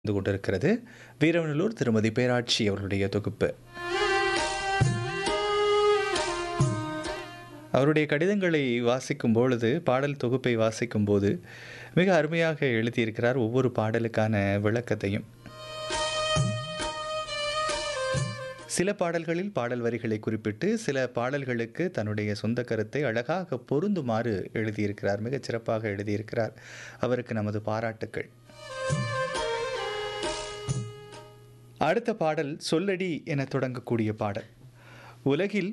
வந்து கொண்டிருக்கிறது வீரவனலூர் திருமதி பேராட்சி அவர்களுடைய தொகுப்பு அவருடைய கடிதங்களை வாசிக்கும் பொழுது பாடல் தொகுப்பை வாசிக்கும் போது மிக அருமையாக எழுதியிருக்கிறார் ஒவ்வொரு பாடலுக்கான விளக்கத்தையும் சில பாடல்களில் பாடல் வரிகளை குறிப்பிட்டு சில பாடல்களுக்கு தன்னுடைய சொந்த கருத்தை அழகாக பொருந்துமாறு எழுதியிருக்கிறார் மிகச் சிறப்பாக எழுதியிருக்கிறார் அவருக்கு நமது பாராட்டுக்கள் அடுத்த பாடல் சொல்லடி என தொடங்கக்கூடிய பாடல் உலகில்